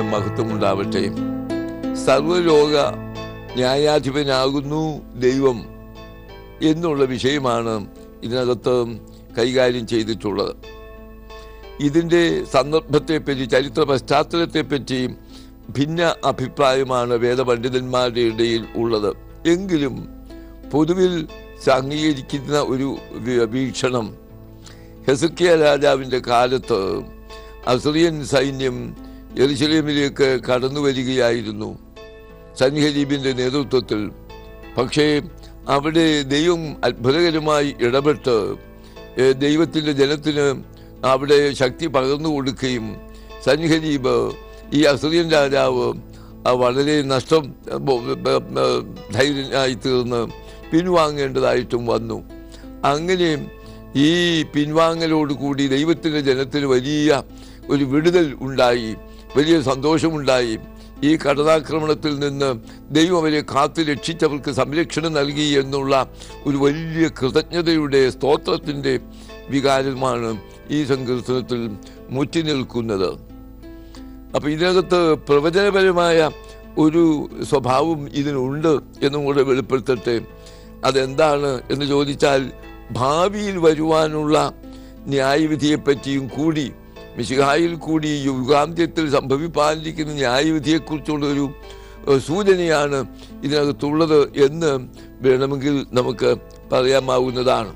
മഹത്വം ഉണ്ടാവട്ടെ സർവലോക ന്യായാധിപനാകുന്നു ദൈവം എന്നുള്ള വിഷയമാണ് ഇതിനകത്ത് കൈകാര്യം ചെയ്തിട്ടുള്ളത് ഇതിൻ്റെ സന്ദർഭത്തെപ്പറ്റി ചരിത്ര പശ്ചാത്തലത്തെപ്പറ്റി ഭിന്ന അഭിപ്രായമാണ് വേദപണ്ഡിതന്മാരുടെ ഇടയിൽ ഉള്ളത് എങ്കിലും പൊതുവിൽ അംഗീകരിക്കുന്ന ഒരു വി- വീക്ഷണം ഹെസക്കിയ രാജാവിൻ്റെ കാലത്ത് അസറിയൻ സൈന്യം എറുശലേമിലേക്ക് കടന്നു വരികയായിരുന്നു സൻഹരീബിൻ്റെ നേതൃത്വത്തിൽ പക്ഷേ അവിടെ ദൈവം അത്ഭുതകരമായി ഇടപെട്ട് ഏഹ്, ദൈവത്തിൻ്റെ ജനത്തിന് അവിടെ ശക്തി പകർന്നു കൊടുക്കുകയും സൻഹരീബ് ഈ അസറിയൻ രാജാവ് ആ വളരെ നഷ്ടം ഏഹ്, ബോ- ബ- ബ- ധൈര്യനായി തീർന്ന് പിൻവാങ്ങേണ്ടതായിട്ടും വന്നു അങ്ങനെ ഈ പിൻവാങ്ങലോടുകൂടി ദൈവത്തിൻ്റെ ജനത്തിന് വലിയ ഒരു വിടുതൽ ഉണ്ടായി വലിയ സന്തോഷമുണ്ടായി ഈ കടനാക്രമണത്തിൽ നിന്ന് ദൈവം അവരെ കാത്തു രക്ഷിച്ചവർക്ക് സംരക്ഷണം നൽകി എന്നുള്ള ഒരു വലിയ കൃതജ്ഞതയുടെ സ്തോത്രത്തിൻ്റെ വികാരമാണ് ഈ സങ്കീർത്തനത്തിൽ മുറ്റി നിൽക്കുന്നത് അപ്പം ഇതിനകത്ത് പ്രവചനപരമായ ഒരു സ്വഭാവം ഇതിനുണ്ട് എന്നും കൂടെ വെളിപ്പെടുത്തട്ടെ അതെന്താണ് എന്ന് ചോദിച്ചാൽ ഭാവിയിൽ വരുവാനുള്ള ന്യായവിധിയെപ്പറ്റിയും കൂടി മിശിഹായിൽ കൂടി യുഗാന്ത്യത്തിൽ സംഭവിപ്പാനിരിക്കുന്ന ന്യായവിധിയെക്കുറിച്ചുള്ള ഒരു ഏഹ്, സൂചനയാണ് ഇതിനകത്തുള്ളത് എന്ന് വേണമെങ്കിൽ നമുക്ക് പറയാമാവുന്നതാണ്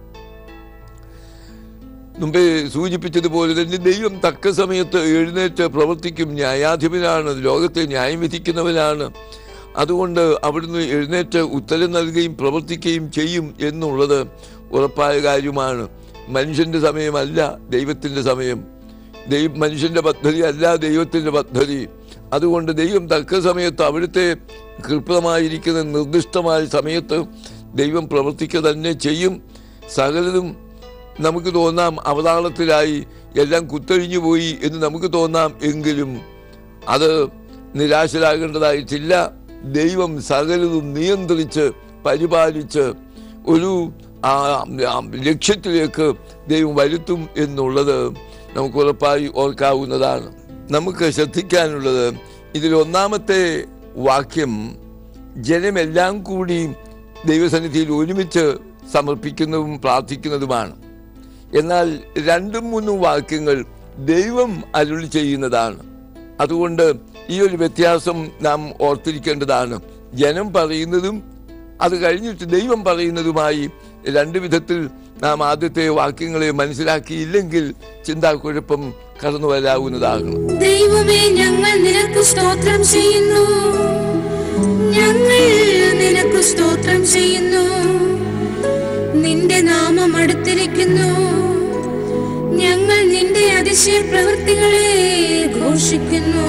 മുമ്പേ സൂചിപ്പിച്ചതുപോലെ തന്നെ ദൈവം തക്ക സമയത്ത് എഴുന്നേറ്റ് പ്രവർത്തിക്കും ന്യായാധിപനാണ് ലോകത്തെ ന്യായം വിധിക്കുന്നവനാണ് അതുകൊണ്ട് അവിടുന്ന് എഴുന്നേറ്റ് ഉത്തരം നൽകുകയും പ്രവർത്തിക്കുകയും ചെയ്യും എന്നുള്ളത് ഉറപ്പായ കാര്യമാണ് മനുഷ്യന്റെ സമയമല്ല ദൈവത്തിന്റെ സമയം ദൈവ മനുഷ്യന്റെ പദ്ധതി അല്ല ദൈവത്തിന്റെ പദ്ധതി അതുകൊണ്ട് ദൈവം തക്ക സമയത്ത് അവിടുത്തെ കൃപമായിരിക്കുന്ന നിർദ്ദിഷ്ടമായ സമയത്ത് ദൈവം പ്രവർത്തിക്കുക തന്നെ ചെയ്യും സകലതും നമുക്ക് തോന്നാം അവതാളത്തിലായി എല്ലാം കുത്തഴിഞ്ഞു പോയി എന്ന് നമുക്ക് തോന്നാം എങ്കിലും അത് നിരാശരാകേണ്ടതായിട്ടില്ല ദൈവം സകലതും നിയന്ത്രിച്ച് പരിപാലിച്ച് ഒരു ആ, ആ, ലക്ഷ്യത്തിലേക്ക് ദൈവം വരുത്തും എന്നുള്ളത് നമുക്ക് ഉറപ്പായി ഓർക്കാവുന്നതാണ് നമുക്ക് ശ്രദ്ധിക്കാനുള്ളത് ഇതിൽ ഒന്നാമത്തെ വാക്യം ജനമെല്ലാം കൂടി ദൈവസന്നിധിയിൽ ഒരുമിച്ച് സമർപ്പിക്കുന്നതും പ്രാർത്ഥിക്കുന്നതുമാണ് എന്നാൽ രണ്ടും മൂന്നും വാക്യങ്ങൾ ദൈവം അരുളി ചെയ്യുന്നതാണ് അതുകൊണ്ട് ഈ ഒരു വ്യത്യാസം നാം ഓർത്തിരിക്കേണ്ടതാണ് ജനം പറയുന്നതും അത് കഴിഞ്ഞിട്ട് ദൈവം പറയുന്നതുമായി രണ്ട് വിധത്തിൽ നാം ആദ്യത്തെ വാക്യങ്ങളെ മനസ്സിലാക്കിയില്ലെങ്കിൽ ചിന്താക്കുഴപ്പം കടന്നു വരാവുന്നതാകണം ദൈവമേ ഞങ്ങൾ നിനക്ക് സ്തോത്രം ചെയ്യുന്നു ഞങ്ങൾ നിനക്ക് സ്തോത്രം ചെയ്യുന്നു നിന്റെ നാമം അടുത്തിരിക്കുന്നു ഞങ്ങൾ നിന്റെ അതിശയ പ്രവൃത്തികളെ ഘോഷിക്കുന്നു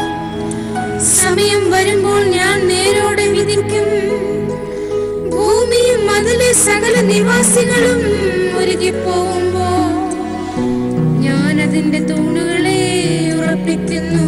സമയം വരുമ്പോൾ ഞാൻ നേരോടെ വിധിക്കും ഭൂമിയും അതിലെ സകല നിവാസികളും ഒരുകിപ്പോകുമ്പോ ഞാൻ അതിന്റെ തൂണുകളെ ഉറപ്പിക്കുന്നു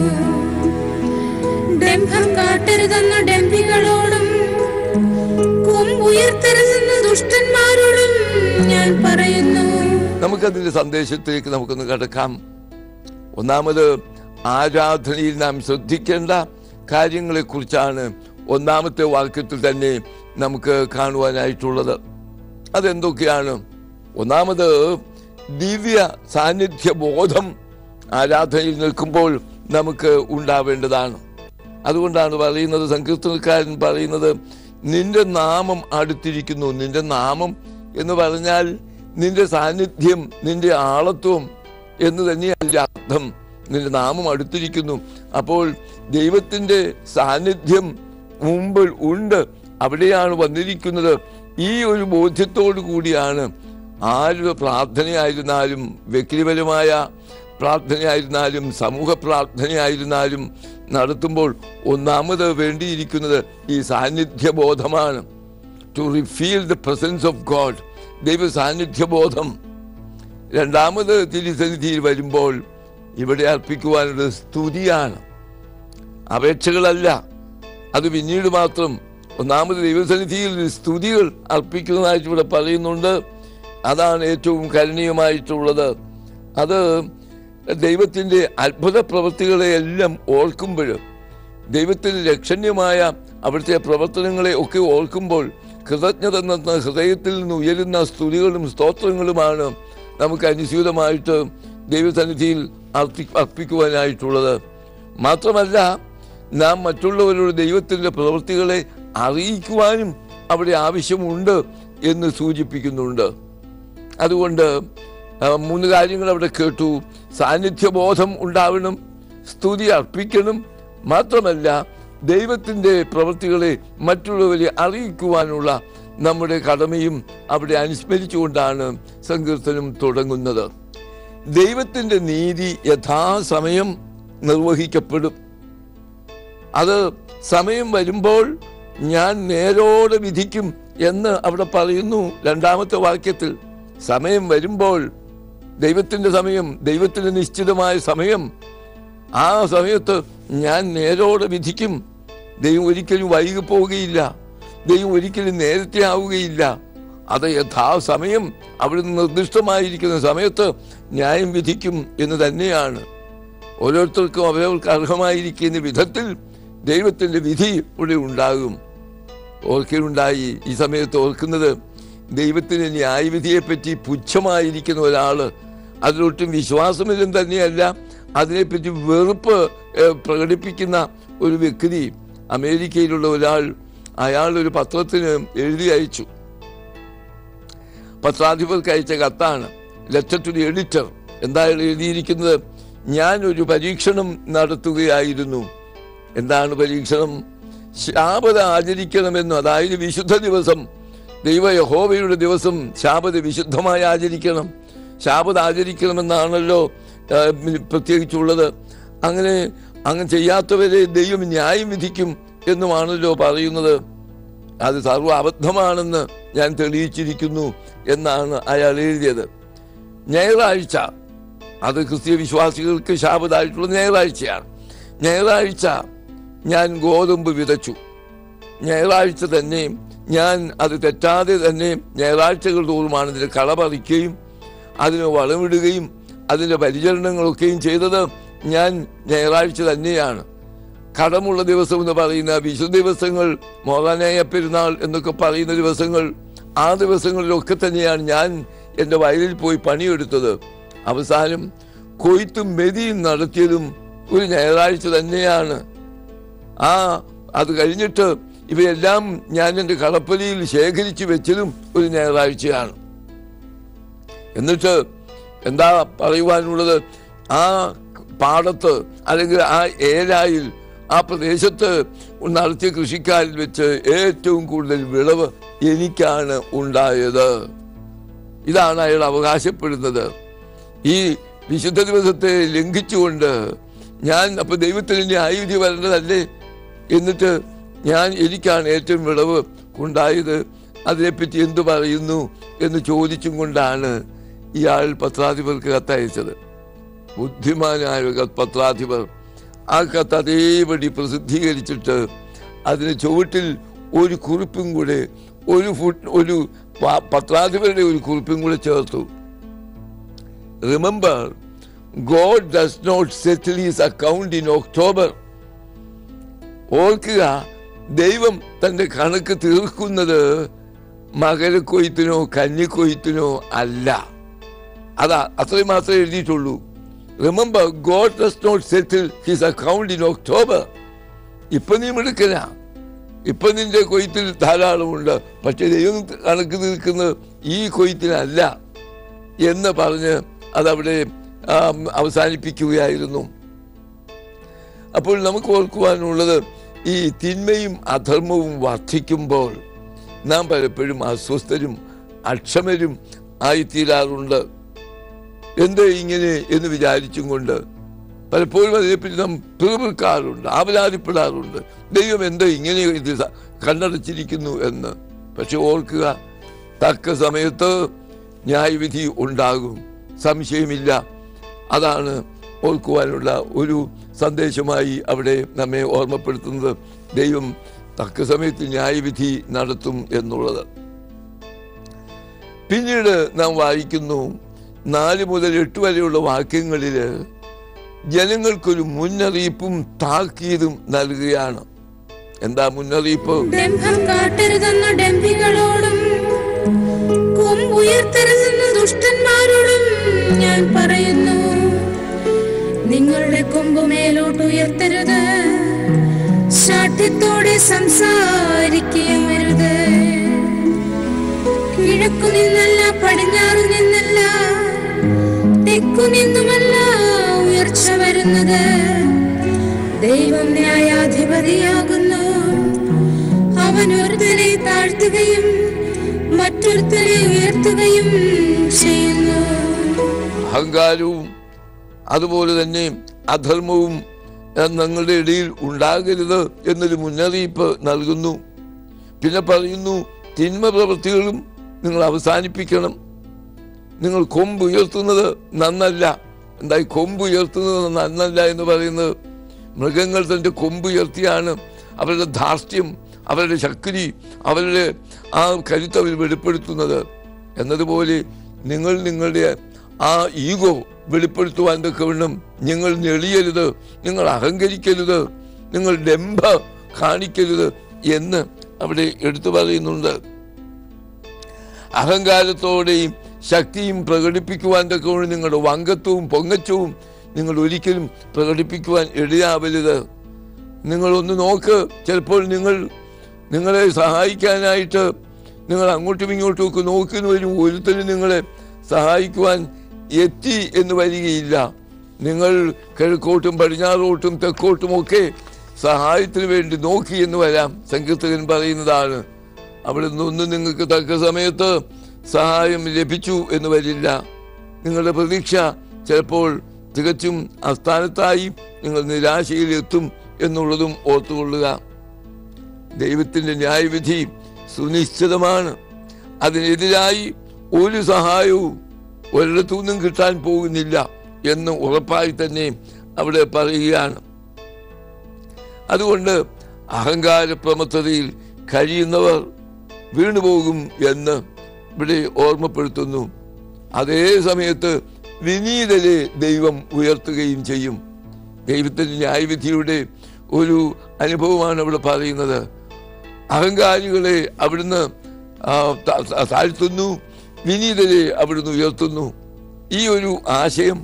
ഡംഭം കാട്ടരുതെന്ന ഡംഭികളോടും കൊമ്പുയർത്തരുതെന്ന ദുഷ്ടന്മാരോടും ഞാൻ പറയുന്നു നമുക്കതിന്റെ സന്ദേശത്തിലേക്ക് നമുക്കൊന്ന് കടക്കാം ഒന്നാമത് ആരാധനയിൽ നാം ശ്രദ്ധിക്കേണ്ട കാര്യങ്ങളെക്കുറിച്ചാണ് ഒന്നാമത്തെ വാക്യത്തിൽ തന്നെ നമുക്ക് കാണുവാനായിട്ടുള്ളത് അതെന്തൊക്കെയാണ് ഒന്നാമത് ദിവ്യ സാന്നിധ്യ ബോധം ആരാധനയിൽ നിൽക്കുമ്പോൾ നമുക്ക് ഉണ്ടാവേണ്ടതാണ് അതുകൊണ്ടാണ് പറയുന്നത് സങ്കീർത്തനക്കാരൻ പറയുന്നത് നിന്റെ നാമം അടുത്തിരിക്കുന്നു നിന്റെ നാമം എന്ന് പറഞ്ഞാൽ നിന്റെ സാന്നിധ്യം നിന്റെ ആളത്വം എന്ന് തന്നെയാണ് അതിന്റെ അർത്ഥം നിന്റെ നാമം അടുത്തിരിക്കുന്നു അപ്പോൾ ദൈവത്തിന്റെ സാന്നിധ്യം മുമ്പിൽ ഉണ്ട് അവിടെയാണ് വന്നിരിക്കുന്നത് ഈ ഒരു ബോധ്യത്തോടു കൂടിയാണ് ആരുടെ പ്രാർത്ഥനയായിരുന്നാലും വ്യക്തിപരമായ പ്രാർത്ഥനയായിരുന്നാലും സമൂഹ പ്രാർത്ഥനയായിരുന്നാലും നടത്തുമ്പോൾ ഒന്നാമത് വേണ്ടിയിരിക്കുന്നത് ഈ സാന്നിധ്യബോധമാണ് to refeel the presence of God ദൈവ സാന്നിധ്യബോധം രണ്ടാമത് തിരുസന്നിധിയിൽ വരുമ്പോൾ ഇവിടെ അർപ്പിക്കുവാനുള്ള സ്തുതിയാണ് അപേക്ഷകളല്ല അത് പിന്നീട് മാത്രം ഒന്നാമത് ദൈവസന്നിധിയിൽ സ്തുതികൾ അർപ്പിക്കുന്നതായിട്ട് ഇവിടെ പറയുന്നുണ്ട് അതാണ് ഏറ്റവും കരണീയമായിട്ടുള്ളത് അത് ദൈവത്തിൻ്റെ അത്ഭുത പ്രവൃത്തികളെയെല്ലാം ഓർക്കുമ്പോൾ ദൈവത്തിന് ലക്ഷണ്യമായ അവിടുത്തെ പ്രവർത്തനങ്ങളെ ഒക്കെ ഓർക്കുമ്പോൾ കൃതജ്ഞത എന്ന ഹൃദയത്തിൽ നിന്ന് ഉയരുന്ന സ്തുതികളും സ്തോത്രങ്ങളുമാണ് നമുക്ക് അനുസ്യൂതമായിട്ട് ദൈവസന്നിധിയിൽ അർപ്പി അർപ്പിക്കുവാനായിട്ടുള്ളത് മാത്രമല്ല നാം മറ്റുള്ളവരോട് ദൈവത്തിൻ്റെ പ്രവൃത്തികളെ അറിയിക്കുവാനും അവിടെ ആവശ്യമുണ്ട് എന്ന് സൂചിപ്പിക്കുന്നുണ്ട് അതുകൊണ്ട് ആ, മൂന്ന് കാര്യങ്ങൾ അവിടെ കേട്ടു സാന്നിധ്യബോധം ഉണ്ടാവണം സ്തുതി അർപ്പിക്കണം മാത്രമല്ല ദൈവത്തിൻ്റെ പ്രവൃത്തികളെ മറ്റുള്ളവരെ അറിയിക്കുവാനുള്ള നമ്മുടെ കടമയും അവിടെ അനുസ്മരിച്ചുകൊണ്ടാണ് സങ്കീർത്തനം തുടങ്ങുന്നത് ദൈവത്തിൻ്റെ നീതി യഥാസമയം നിർവഹിക്കപ്പെടും അത് സമയം വരുമ്പോൾ ഞാൻ നേരോടെ വിധിക്കും എന്ന് അവിടെ പറയുന്നു രണ്ടാമത്തെ വാക്യത്തിൽ സമയം വരുമ്പോൾ ദൈവത്തിൻ്റെ സമയം ദൈവത്തിൻ്റെ നിശ്ചിതമായ സമയം ആ സമയത്ത് ഞാൻ നേരോടെ വിധിക്കും ദൈവം ഒരിക്കലും വൈകി പോവുകയില്ല ദൈവം ഒരിക്കലും നേരത്തെ ആവുകയില്ല അത് യഥാസമയം അവിടുന്ന് നിർദ്ദിഷ്ടമായിരിക്കുന്ന സമയത്ത് ന്യായം വിധിക്കും എന്ന് തന്നെയാണ് ഓരോരുത്തർക്കും അവരവർക്ക് അർഹമായിരിക്കുന്ന വിധത്തിൽ ദൈവത്തിൻ്റെ വിധി ഇവിടെ ഉണ്ടാകും ഓർക്കലുണ്ടായി ഈ സമയത്ത് ഓർക്കുന്നത് ദൈവത്തിന് ന്യായവിധിയെപ്പറ്റി പുച്ഛമായിരിക്കുന്ന ഒരാൾ അതിലൊട്ടും വിശ്വാസമില്ലും തന്നെയല്ല അതിനെപ്പറ്റി വെറുപ്പ് ഏഹ്, പ്രകടിപ്പിക്കുന്ന ഒരു വ്യക്തി അമേരിക്കയിലുള്ള ഒരാൾ അയാൾ ഒരു പത്രത്തിന് എഴുതി അയച്ചു പത്രാധിപർക്ക് അയച്ച കത്താണ് ലെറ്റർ ടു ദി എഡിറ്റർ എന്താണ് എഴുതിയിരിക്കുന്നത് ഞാൻ ഒരു പരീക്ഷണം നടത്തുകയായിരുന്നു എന്താണ് പരീക്ഷണം ശാപത ആചരിക്കണമെന്ന് അതായത് വിശുദ്ധ ദിവസം ദൈവ യഹോവയുടെ ദിവസം ശാപത വിശുദ്ധമായി ആചരിക്കണം ശാപത ആചരിക്കണമെന്നാണല്ലോ ആ, പ്രത്യേകിച്ചുള്ളത് അങ്ങനെ അങ്ങനെ ചെയ്യാത്തവരെ ദൈവം ന്യായം വിധിക്കും എന്നുമാണല്ലോ പറയുന്നത് അത് സർവ്വ അബദ്ധമാണെന്ന് ഞാൻ തെളിയിച്ചിരിക്കുന്നു എന്നാണ് അയാൾ എഴുതിയത് ഞായറാഴ്ച അത് ക്രിസ്തീയ വിശ്വാസികൾക്ക് ശാപതായിട്ടുള്ള ഞായറാഴ്ചയാണ് ഞായറാഴ്ച ഞാൻ ഗോതമ്പ് വിതച്ചു ഞായറാഴ്ച തന്നെ ഞാൻ അത് തെറ്റാതെ തന്നെ ഞായറാഴ്ചകൾ തോറുമാണ് ഇതിന് കള പറിക്കുകയും അതിന് വളമിടുകയും അതിൻ്റെ പരിചരണങ്ങളൊക്കെയും ചെയ്തത് ഞാൻ ഞായറാഴ്ച തന്നെയാണ് കടമുള്ള ദിവസം എന്ന് പറയുന്ന വിശുദ്ധ ദിവസങ്ങൾ മോറാനായ പെരുന്നാൾ എന്നൊക്കെ പറയുന്ന ദിവസങ്ങൾ ആ ദിവസങ്ങളിലൊക്കെ തന്നെയാണ് ഞാൻ എൻ്റെ വയലിൽ പോയി പണിയെടുത്തത് അവസാനം കൊയ്ത്തും മെതിയും നടത്തിയതും ഒരു ഞായറാഴ്ച തന്നെയാണ് ആ അത് കഴിഞ്ഞിട്ട് ഇവയെല്ലാം ഞാൻ എൻ്റെ കളപ്പലിയിൽ ശേഖരിച്ചു വെച്ചതും ഒരു ഞായറാഴ്ചയാണ് എന്നിട്ട് എന്താ പറയുവാനുള്ളത് ആ പാടത്ത് അല്ലെങ്കിൽ ആ ഏലായിൽ ആ പ്രദേശത്ത് നടത്തിയ കൃഷിക്കാരിൽ വെച്ച് ഏറ്റവും കൂടുതൽ വിളവ് എനിക്കാണ് ഉണ്ടായത് ഇതാണ് അയാൾ അവകാശപ്പെടുന്നത് ഈ വിശുദ്ധ ദിവസത്തെ ലംഘിച്ചുകൊണ്ട് ഞാൻ അപ്പൊ ദൈവത്തിന് ന്യായവിധി വരേണ്ടതല്ലേ എന്നിട്ട് ഞാൻ എനിക്കാണ് ഏറ്റവും വിളവ് ഉണ്ടായത് അതിനെപ്പറ്റി എന്തു പറയുന്നു എന്ന് ചോദിച്ചും കൊണ്ടാണ് ഇയാൾ പത്രാധിപർക്ക് കത്തയച്ചത് ബുദ്ധിമാനായ ഒരു കത്ത് പത്രാധിപർ ആ കത്ത് അതേപടി പ്രസിദ്ധീകരിച്ചിട്ട് അതിന് ചുവട്ടിൽ ഒരു കുറിപ്പും കൂടെ ഒരു ഫുട് ഒരു പ- പത്രാധിപരുടെ ഒരു കുറിപ്പും കൂടെ ചേർത്തു remember God does not settle his account in October ഓർക്കുക ദൈവം തന്റെ കണക്ക് തീർക്കുന്നത് മകരക്കൊയ്ത്തിനോ കന്നിക്കൊയ്ത്തിനോ അല്ല അതാ അത്രയും മാത്രമേ എഴുതിയിട്ടുള്ളൂ remember God does not settle his account in October ഇപ്പൊ നീ മിടുക്കന ഇപ്പൊ നിന്റെ കൊയ്ത്തിൽ ധാരാളമുണ്ട് പക്ഷെ ദൈവം കണക്ക് തീർക്കുന്നത് ഈ കൊയ്ത്തിനല്ല എന്ന് പറഞ്ഞ് അതവിടെ ആ, അവസാനിപ്പിക്കുകയായിരുന്നു അപ്പോൾ നമുക്ക് ഓർക്കുവാനുള്ളത് ഈ തിന്മയും അധർമ്മവും വർദ്ധിക്കുമ്പോൾ നാം പലപ്പോഴും അസ്വസ്ഥരും അക്ഷമരും ആയിത്തീരാറുണ്ട് എന്ത് ഇങ്ങനെ എന്ന് വിചാരിച്ചും കൊണ്ട് പലപ്പോഴും അതിനെപ്പറ്റി നാം പിറുപിറുക്കാറുണ്ട് ആവലാതിപ്പെടാറുണ്ട് ദൈവം എന്താ ഇങ്ങനെ ഇത് സ- കണ്ണടച്ചിരിക്കുന്നു എന്ന് പക്ഷെ ഓർക്കുക തക്ക സമയത്ത് ന്യായവിധി ഉണ്ടാകും സംശയമില്ല അതാണ് ഓർക്കുവാനുള്ള ഒരു സന്ദേശമായി അവിടെ നമ്മെ ഓർമ്മപ്പെടുത്തുന്നത് ദൈവം തക്ക സമയത്ത് ന്യായവിധി നടത്തും എന്നുള്ളത് പിന്നീട് നാം വായിക്കുന്നു നാല് മുതൽ എട്ട് വരെയുള്ള വാക്യങ്ങളിൽ ജനങ്ങൾക്കൊരു മുന്നറിയിപ്പും താക്കീതും നൽകുകയാണ് എന്താ മുന്നറിയിപ്പ് ഡംഭം കാട്ടരുതെന്ന ഡംഭികളോടും കൊമ്പുയർത്തരുതെന്ന ദുഷ്ടന്മാരോടും ഞാൻ പറയുന്നു നിങ്ങളുടെ കൊമ്പ് മേലോട്ട് ഉയർത്തരുത് ശാഠ്യത്തോടെ സംസാരിക്കുകയും അരുത് കിഴക്കു നിന്നല്ല പടിഞ്ഞാറു നിന്നല്ല തെക്കു നിന്നുമല്ല ഉയർച്ച വരുന്നത് ദൈവം ന്യായാധിപതിയാകുന്നു അവൻ ഒരുത്തനെ താഴ്ത്തുകയും മറ്റൊരുത്തനെ ഉയർത്തുകയും ചെയ്യുന്നു അഹങ്കാരവും അതുപോലെ തന്നെ അധർമ്മവും നിങ്ങളുടെ ഇടയിൽ ഉണ്ടാകരുത് എന്നൊരു മുന്നറിയിപ്പ് നൽകുന്നു പിന്നെ പറയുന്നു തിന്മ പ്രവൃത്തികളും നിങ്ങൾ അവസാനിപ്പിക്കണം നിങ്ങൾ കൊമ്പ് ഉയർത്തുന്നത് നന്നല്ല എന്തായി കൊമ്പ് ഉയർത്തുന്നത് നന്നല്ല എന്ന് പറയുന്നത് മൃഗങ്ങൾ തന്റെ കൊമ്പ് ഉയർത്തിയാണ് അവരുടെ ധാർഷ്ട്യം അവരുടെ ശക്തി അവരുടെ ആ കരുത്ത് അവർ വെളിപ്പെടുത്തുന്നത് എന്നതുപോലെ നിങ്ങൾ നിങ്ങളുടെ ആ ഈഗോ വെളിപ്പെടുത്തുവാൻ തക്കവണ്ണം നിങ്ങൾ ഞെളിയരുത് നിങ്ങൾ അഹങ്കരിക്കരുത് നിങ്ങൾ ഡംഭ കാണിക്കരുത് എന്ന് അവിടെ എടുത്തു പറയുന്നുണ്ട് അഹങ്കാരത്തോടെയും ശക്തിയും പ്രകടിപ്പിക്കുവാൻ തക്കവണ്ണം നിങ്ങളുടെ വങ്കത്വവും പൊങ്ങച്ചവും നിങ്ങൾ ഒരിക്കലും പ്രകടിപ്പിക്കുവാൻ ഇടയാവരുത് നിങ്ങളൊന്ന് നോക്ക് ചിലപ്പോൾ നിങ്ങൾ നിങ്ങളെ സഹായിക്കാനായിട്ട് നിങ്ങൾ അങ്ങോട്ടും ഇങ്ങോട്ടും ഒക്കെ നോക്കുന്നു വരും ഒരുത്തരും നിങ്ങളെ സഹായിക്കുവാൻ എത്തി എന്ന് വരികയില്ല നിങ്ങൾ കിഴക്കോട്ടും പടിഞ്ഞാറോട്ടും തെക്കോട്ടും ഒക്കെ സഹായത്തിന് വേണ്ടി നോക്കി എന്ന് വരാം സങ്കീർത്തകൻ പറയുന്നതാണ് അവിടെ നിന്നൊന്നും നിങ്ങൾക്ക് തക്ക സമയത്ത് സഹായം ലഭിച്ചു എന്ന് വരില്ല നിങ്ങളുടെ പ്രതീക്ഷ ചിലപ്പോൾ തികച്ചും അസ്ഥാനത്തായി നിങ്ങൾ നിരാശയിലെത്തും എന്നുള്ളതും ഓർത്തുകൊള്ളുക ദൈവത്തിന്റെ ന്യായവിധി സുനിശ്ചിതമാണ് അതിനെതിരായി ഒരു സഹായവും ഒരിടത്തു നിന്നും കിട്ടാൻ പോകുന്നില്ല എന്ന് ഉറപ്പായി തന്നെ അവിടെ പറയുകയാണ് അതുകൊണ്ട് അഹങ്കാര പ്രമത്തതയിൽ കഴിയുന്നവർ വീണുപോകും എന്ന് ഇവിടെ ഓർമ്മപ്പെടുത്തുന്നു അതേ സമയത്ത് വിനീതരെ ദൈവം ഉയർത്തുകയും ചെയ്യും ദൈവത്തിന്റെ ന്യായവിധിയുടെ ഒരു അനുഭവമാണ് ഇവിടെ പറയുന്നത് അഹങ്കാരികളെ അവിടുന്ന് ആ, ത- ത- താഴ്ത്തുന്നു വിനീതരെ അവിടുന്ന് ഉയർത്തുന്നു ഈ ഒരു ആശയം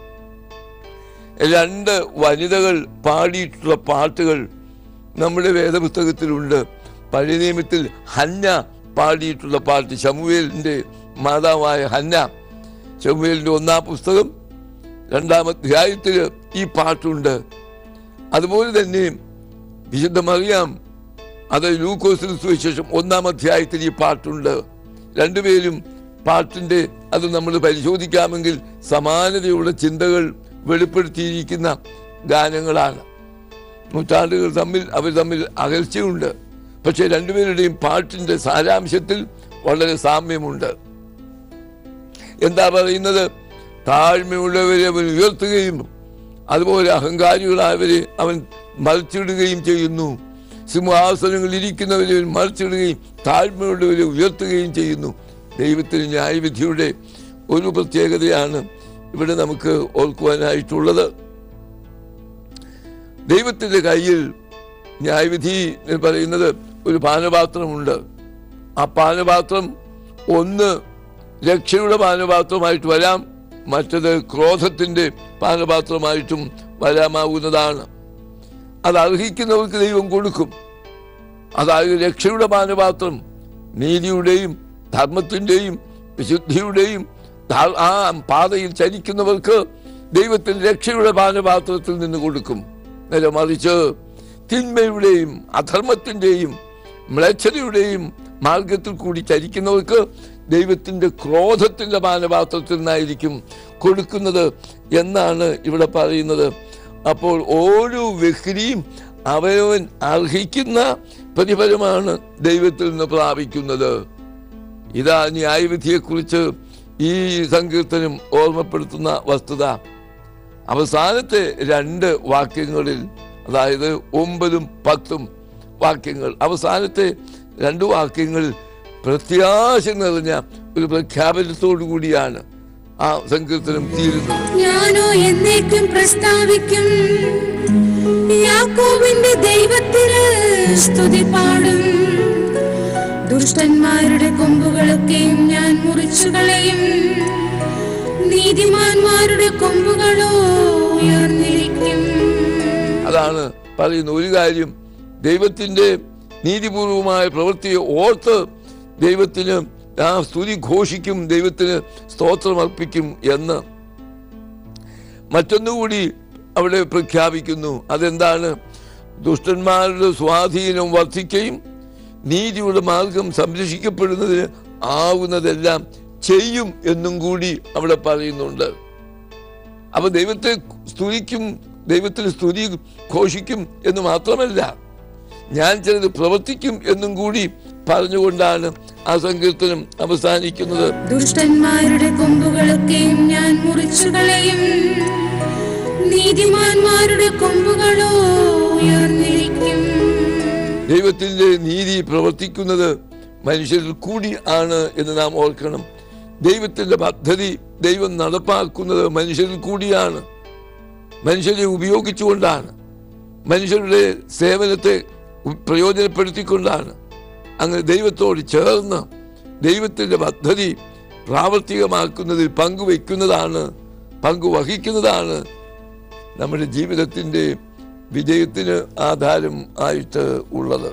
രണ്ട് വനിതകൾ പാടിയിട്ടുള്ള പാട്ടുകൾ നമ്മുടെ വേദപുസ്തകത്തിലുണ്ട് പഴയ നിയമത്തിൽ ഹന്ന പാടിയിട്ടുള്ള പാട്ട് ശമുവേലിന്റെ മാതാവായ ഹന്ന ശമുവേലിന്റെ ഒന്നാം പുസ്തകം രണ്ടാം അധ്യായത്തിൽ ഈ പാട്ടുണ്ട് അതുപോലെ തന്നെ വിശുദ്ധ മറിയാം അത് ലൂക്കോസിന് സുവിശേഷം ഒന്നാം അധ്യായത്തിൽ ഈ പാട്ടുണ്ട് രണ്ടുപേരും പാട്ടിന്റെ അത് നമ്മൾ പരിശോധിക്കാമെങ്കിൽ സമാനതയുള്ള ചിന്തകൾ വെളിപ്പെടുത്തിയിരിക്കുന്ന ഗാനങ്ങളാണ് നൂറ്റാണ്ടുകൾ തമ്മിൽ അവർ തമ്മിൽ അകൽച്ചയുണ്ട് പക്ഷെ രണ്ടുപേരുടെയും പാട്ടിന്റെ സാരാംശത്തിൽ വളരെ സാമ്യമുണ്ട് എന്താ പറയുന്നത് താഴ്മയുള്ളവരെ അവൻ ഉയർത്തുകയും അതുപോലെ അഹങ്കാരികളായവരെ അവൻ മറിച്ചിടുകയും ചെയ്യുന്നു സിംഹാസനങ്ങളിൽ ഇരിക്കുന്നവരെ അവൻ മറിച്ചിടുകയും താഴ്മയുള്ളവരെ ഉയർത്തുകയും ചെയ്യുന്നു ദൈവത്തിന് ന്യായവിധിയുടെ ഒരു പ്രത്യേകതയാണ് ഇവിടെ നമുക്ക് ഓർക്കുവാനായിട്ടുള്ളത് ദൈവത്തിന്റെ കയ്യിൽ ന്യായവിധി എന്ന് പറയുന്നത് ഒരു പാനപാത്രമുണ്ട് ആ പാനപാത്രം ഒന്ന് രക്ഷയുടെ പാനപാത്രമായിട്ട് വരാം മറ്റത് ക്രോധത്തിന്റെ പാനപാത്രമായിട്ടും വരാമാവുന്നതാണ് അത് അർഹിക്കുന്നവർക്ക് ദൈവം കൊടുക്കും അതായത് രക്ഷയുടെ പാനപാത്രം നീതിയുടെയും ധർമ്മത്തിന്റെയും വിശുദ്ധിയുടെയും ധാ- ആ പാതയിൽ ചലിക്കുന്നവർക്ക് ദൈവത്തിന് രക്ഷയുടെ പാനപാത്രത്തിൽ നിന്ന് കൊടുക്കും നേരെ മറിച്ച് തിന്മയുടെയും അധർമ്മത്തിന്റെയും മ്ലേച്ഛതയുടെയും മാർഗത്തിൽ കൂടി ചലിക്കുന്നവർക്ക് ദൈവത്തിന്റെ ക്രോധത്തിന്റെ പാനപാത്രത്തിൽ നിന്നായിരിക്കും കൊടുക്കുന്നത് എന്നാണ് ഇവിടെ പറയുന്നത് അപ്പോൾ ഓരോ വ്യക്തിയും അവനവൻ അർഹിക്കുന്ന പ്രതിഫലമാണ് ദൈവത്തിൽ നിന്ന് പ്രാപിക്കുന്നത് ഇതാ ന്യായവിധിയെക്കുറിച്ച് ഈ സങ്കീർത്തനം ഓർമ്മപ്പെടുത്തുന്ന വസ്തുത അവസാനത്തെ രണ്ട് വാക്യങ്ങളിൽ അതായത് ഒമ്പതും പത്തും വാക്യങ്ങൾ അവസാനത്തെ രണ്ട് വാക്യങ്ങളിൽ പ്രത്യാശ നിറഞ്ഞ ഒരു പ്രഖ്യാപനത്തോടു കൂടിയാണ് ആ സങ്കീർത്തനം തീരുന്നത് ഞാനോ എന്നേക്കും പ്രസ്താവിക്കും യാക്കോബിന്റെ ദൈവത്തിന് സ്തുതി പാടും ദുഷ്ടന്മാരുടെ കൊമ്പുകളൊക്കെയും ഞാൻ മുറിച്ചു കളയും നീതിമാന്മാരുടെ കൊമ്പുകളോ ഉയർന്നിരിക്കും അതാണ് പറയുന്ന ഒരു കാര്യം ദൈവത്തിന്റെ നീതിപൂർവമായ പ്രവൃത്തിയെ ഓർത്ത് ദൈവത്തിന് ആ സ്തുതി ഘോഷിക്കും ദൈവത്തിന് സ്തോത്രം അർപ്പിക്കും എന്ന് മറ്റൊന്നുകൂടി അവിടെ പ്രഖ്യാപിക്കുന്നു അതെന്താണ് ദുഷ്ടന്മാരുടെ സ്വാധീനം വർദ്ധിക്കുകയും നീതിയുടെ മാർഗം സംരക്ഷിക്കപ്പെടുന്നതിന് ആവുന്നതെല്ലാം ചെയ്യും എന്നും കൂടി അവിടെ പറയുന്നുണ്ട് അപ്പൊ ദൈവത്തെ സ്തുതിക്കും ദൈവത്തിന് സ്തുതി ഘോഷിക്കും എന്ന് മാത്രമല്ല ഞാൻ ചിലത് പ്രവർത്തിക്കും എന്നും കൂടി പറഞ്ഞുകൊണ്ടാണ് ആ സങ്കീർത്തനം അവസാനിക്കുന്നത് ദുഷ്ടന്മാരുടെ കൊമ്പുകളൊക്കെയും ഞാൻ മുറിച്ചു കളയും നീതിമാന്മാരുടെ കൊമ്പുകളോ ഉയർന്നിരിക്കും ദൈവത്തിന്റെ നീതി പ്രവർത്തിക്കുന്നത് മനുഷ്യരിൽ കൂടി ആണ് എന്ന് നാം ഓർക്കണം ദൈവത്തിന്റെ പദ്ധതി ദൈവം നടപ്പാക്കുന്നത് മനുഷ്യരിൽ കൂടിയാണ് മനുഷ്യരെ ഉപയോഗിച്ചുകൊണ്ടാണ് മനുഷ്യരുടെ സേവനത്തെ ഉ- പ്രയോജനപ്പെടുത്തിക്കൊണ്ടാണ് അങ്ങനെ ദൈവത്തോട് ചേർന്ന് ദൈവത്തിന്റെ പദ്ധതി പ്രാവർത്തികമാക്കുന്നതിൽ പങ്കുവെക്കുന്നതാണ് പങ്കുവഹിക്കുന്നതാണ് നമ്മുടെ ജീവിതത്തിന്റെ വിജയത്തിന് ആധാരം ആയിട്ട് ഉള്ളത്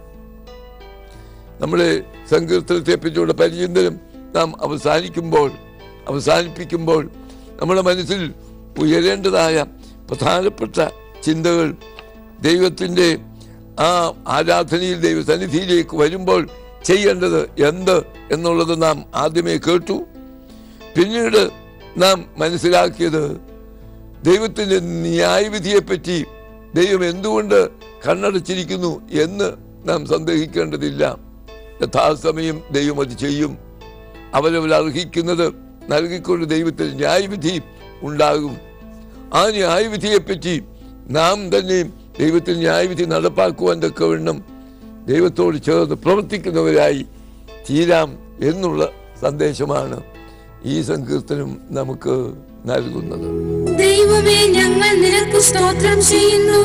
നമ്മുടെ സങ്കീർത്തനത്തെ പറ്റിയുള്ള പരിചിന്തനം നാം അവസാനിക്കുമ്പോൾ അവസാനിപ്പിക്കുമ്പോൾ നമ്മുടെ മനസ്സിൽ ഉയരേണ്ടതായ പ്രധാനപ്പെട്ട ചിന്തകൾ ദൈവത്തിൻ്റെ ആ ആരാധനയിൽ ദൈവസന്നിധിയിലേക്ക് വരുമ്പോൾ ചെയ്യേണ്ടത് എന്ത് എന്നുള്ളത് നാം ആദ്യമേ കേട്ടു പിന്നീട് നാം മനസ്സിലാക്കിയത് ദൈവത്തിൻ്റെ ന്യായവിധിയെപ്പറ്റി ദൈവം എന്തുകൊണ്ട് കണ്ണടച്ചിരിക്കുന്നു എന്ന് നാം സന്ദേഹിക്കേണ്ടതില്ല യഥാസമയം ദൈവം അത് ചെയ്യും അവരവർ അർഹിക്കുന്നത് നൽകിക്കൊണ്ട് ദൈവത്തിന് ന്യായവിധി ഉണ്ടാകും ആ ന്യായവിധിയെപ്പറ്റി നാം തന്നെ ദൈവത്തിന് ന്യായവിധി നടപ്പാക്കുവാൻ തക്കവണ്ണം ദൈവത്തോട് ചേർന്ന് പ്രവർത്തിക്കുന്നവരായി തീരാം എന്നുള്ള സന്ദേശമാണ് ഈ സങ്കീർത്തനം നമുക്ക് നൽകുന്നത് ദൈവമേ ഞങ്ങൾ നിനക്ക് സ്തോത്രം ചെയ്യുന്നു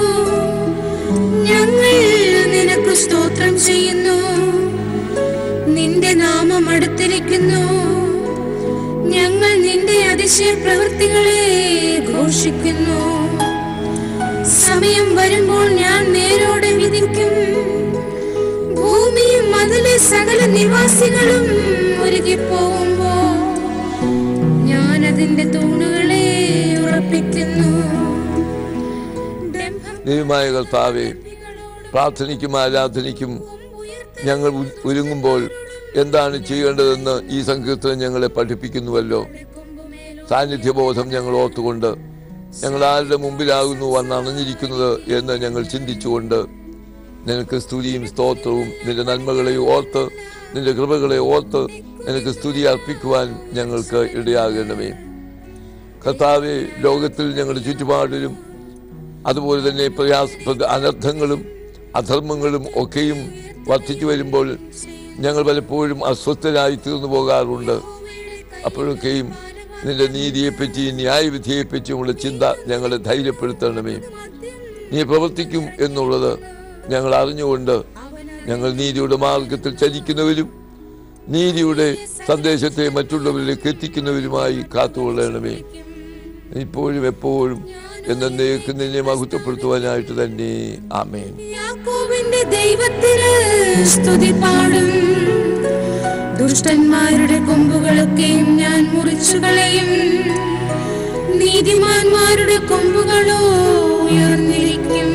ഞങ്ങൾ നിനക്ക് സ്തോത്രം ചെയ്യുന്നു നിന്റെ നാമം അടുത്തിരിക്കുന്നു ഞങ്ങൾ നിന്റെ അതിശയ പ്രവൃത്തികളെ ഘോഷിക്കുന്നു സമയം വരുമ്പോൾ ഞാൻ നേരോടെ വിധിക്കും ഭൂമിയും അതിലെ സകല നിവാസികളും ഒരുകിപ്പോകുമ്പോ ഞാൻ അതിന്റെ തൂണുകളെ ഉറപ്പിക്കുന്നു ഡംഭം ദൈവമായ കർത്താവെ പ്രാർത്ഥനയ്ക്കും ആരാധനയ്ക്കും ഞങ്ങൾ ഉ- ഒരുങ്ങുമ്പോൾ എന്താണ് ചെയ്യേണ്ടതെന്ന് ഈ സങ്കീർത്തനം ഞങ്ങളെ പഠിപ്പിക്കുന്നുവല്ലോ സാന്നിധ്യബോധം ഞങ്ങൾ ഓർത്തുകൊണ്ട് ഞങ്ങൾ ആരുടെ മുമ്പിലാകുന്നു വന്നണഞ്ഞിരിക്കുന്നത് എന്ന് ഞങ്ങൾ ചിന്തിച്ചുകൊണ്ട് നിനക്ക് സ്തുതിയും സ്തോത്രവും നിന്റെ നന്മകളെ ഓർത്ത് നിന്റെ കൃപകളെ ഓർത്ത് നിനക്ക് സ്തുതി അർപ്പിക്കുവാൻ ഞങ്ങൾക്ക് ഇടയാകണമേ കർത്താവെ ലോകത്തിൽ ഞങ്ങളുടെ ചുറ്റുപാടിലും അതുപോലെ തന്നെ പ്രയാസ പ്ര- അനർത്ഥങ്ങളും അധർമ്മങ്ങളും ഒക്കെയും വർദ്ധിച്ചു വരുമ്പോൾ ഞങ്ങൾ പലപ്പോഴും അസ്വസ്ഥരായി തീർന്നു പോകാറുണ്ട് അപ്പോഴൊക്കെയും നിന്റെ നീതിയെപ്പറ്റി ന്യായവിധിയെപ്പറ്റിയുമുള്ള ചിന്ത ഞങ്ങളെ ധൈര്യപ്പെടുത്തണമേ നീ പ്രവർത്തിക്കും എന്നുള്ളത് ഞങ്ങൾ അറിഞ്ഞുകൊണ്ട് ഞങ്ങൾ നീതിയുടെ മാർഗത്തിൽ ചലിക്കുന്നവരും നീതിയുടെ സന്ദേശത്തെ മറ്റുള്ളവരിലേക്ക് എത്തിക്കുന്നവരുമായി കാത്തുകൊള്ളണമേ ഇപ്പോഴും എപ്പോഴും എന്നേക്കും നിന്നെ മഹത്വപ്പെടുത്തുവാനായിട്ട് തന്നെ ആമേൻ യാക്കോബിന്റെ ദൈവത്തിന് സ്തുതി പാടും ദുഷ്ടന്മാരുടെ കൊമ്പുകളൊക്കെയും ഞാൻ മുറിച്ചു കളയും നീതിമാന്മാരുടെ കൊമ്പുകളോ ഉയർന്നിരിക്കും